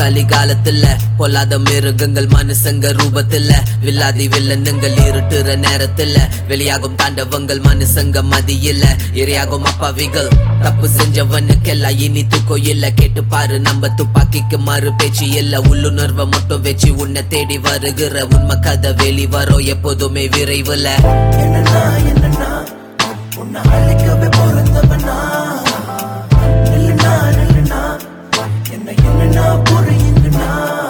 கலிகாலத்துல பொல்லாத மிருகங்கள் மனுஷங்க ரூபத்துல வில்லாதி வில்லனுங்கள் இருட்டுற நேரத்துல வெளியாகும் தாண்டவங்கள் மனுஷங்க மதியில இரையாகும் அப்பாவிகள் தப்பு செஞ்சவனுக்கெல்லாம் இனி தூக்கம் இல்ல கேட்டு பாரு நம்ம துப்பாக்கிக்கு மறு பேச்சு இல்ல உள்ளுணர்வை மட்டும் வச்சு உன்னை தேடி வருகிற உண்மை கதை வெளி வரும் எப்போதுமே விரைவுல என்னன்னா என்னன்னா உன்னை அழைக்கவே பிறந்தவனா நில்லுனா நில்லுனா என்ன என்னன்னா புரியுங்கண்ணா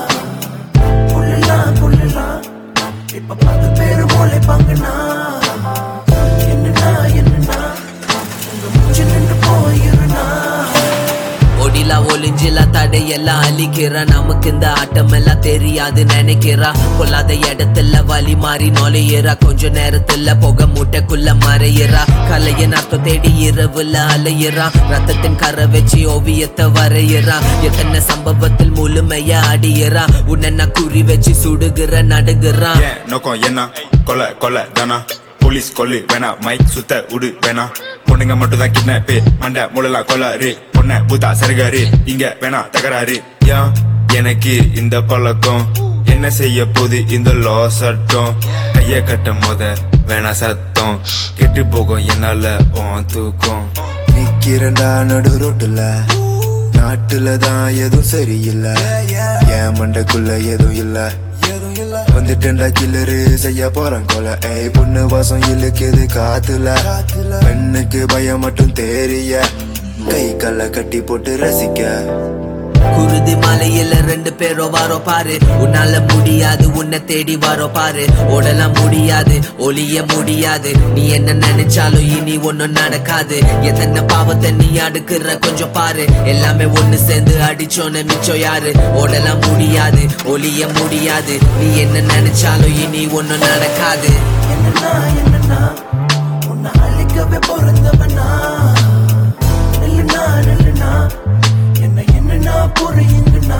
கொள்ளலாம் கொள்ளலாம் இப்ப பத்து பேரு முளைப்பாங்கண்ணா என்னன்னா என்னன்னா உங்க மூச்சு நின்று போயிருண்ணா ஒடிலா ஒளிஞ்சிலா தடையெல்லாம் அழிக்கிறா நமக்கு இந்த ஆட்டம் எல்லாம் தெரியாது நினைக்கிறா கொல்லாத இடத்துல வலி மாறி நுழையிறா கொஞ்ச நேரத்துல புகை மூட்டைக்குள்ள மறையிறா கலையின் அர்த்தம் தேடி இரவுல அலையிறா ரத்தத்தின் கரை வச்சு ஓவியத்தை வரையிறா எத்தனை சம்பவத்தில் முழுமைய அடியிறா உன்னை நான் குறி வச்சு சுடுகிற நடுகிறான் ஏன் நோக்கம் என்ன கொலை கொலை தானா போலீஸ் கொல்லு வேணா மைக் சுத்த உடு வேணா பொண்ணுங்க மட்டும் தான் கிட்னாப்பு மண்டை முழலா கொலாரு பொண்ண பூத்தா சருகாரு இங்க வேணா தகராறு ஏன் எனக்கு இந்த பழக்கம் என்ன செய்ய போது இந்த லோ சட்டம் கைய கட்டும் போத வேணா சத்தம் கெட்டு போகும் என்னால உன் தூக்கம் நிக்கிறண்டா நடு ரோட்டுல நாட்டுல தான் எதுவும் சரியில்லை என் மண்டைக்குள்ள எதுவும் இல்ல வந்துட்டேன்டா கில்லரு செய்ய போறேன் கொலை ஏய் பொண்ணு வாசம் இழுக்குது காத்துல பெண்ணுக்கு பயம் மட்டும் தெரிய கை கல்ல கட்டி போட்டு ரசிக்க குருதி மலையில ரெண்டு பேரும் வாரோ பாரு உன்னால முடியாது உன்னை தேடி வாரோ பாரு ஓடலாம் முடியாது ஒளிய முடியாது நீ என்ன நினைச்சாலும் இனி ஒண்ணும் நடக்காது எத்தனை பாவத்தை நீ அடுக்குற கொஞ்சம் பாரு எல்லாமே ஒண்ணு சேர்ந்து அடிச்சோன்னு மிச்சம் யாரு ஓடலாம் முடியாது ஒளிய முடியாது நீ என்ன நினைச்சாலும் இனி ஒண்ணும் நடக்காது என்னன்னா என்னன்னா உன்னை அழைக்கவே பிறந்தவனா நில்லுனா நில்லுனா என்ன என்னன்னா புரியுங்கண்ணா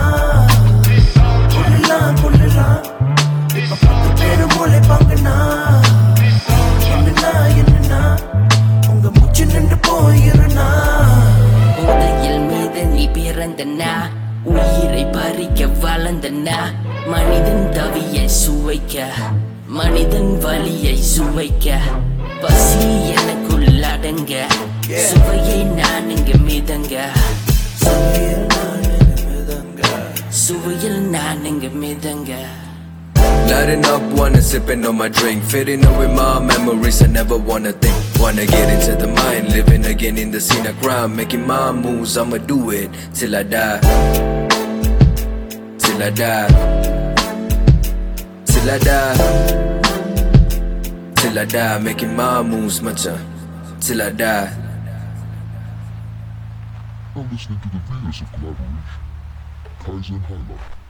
கொள்ளலாம் கொள்ளலாம் இப்ப பத்து பேரு முளைப்பாங்கண்ணா என்னன்னா என்னன்னா உங்க மூச்சு நின்று போயிருண்ணா உதயில் மீது நீ பிறந்தனா உயிரை பறிக்க வளர்ந்தனா மனிதன் தவியை சுவைக்க மனிதன் வலியை சுவைக்க பசி எனக்குள் அடங்க சுவையை நான் இங்கு மிதங்க சுவையில் நான் இங்கு மிதங்க Lighting up, wanna sipping on my drink. Fitting up with my memories, I never wanna think. Wanna get into the mind, living again in the scene of crime. Making my moves, I'ma do it till I die. Till I die. Till I die. Till I die, making my moves, macha. Till I die. are listening to the Venus of Collaboration, Kaizen Highlight.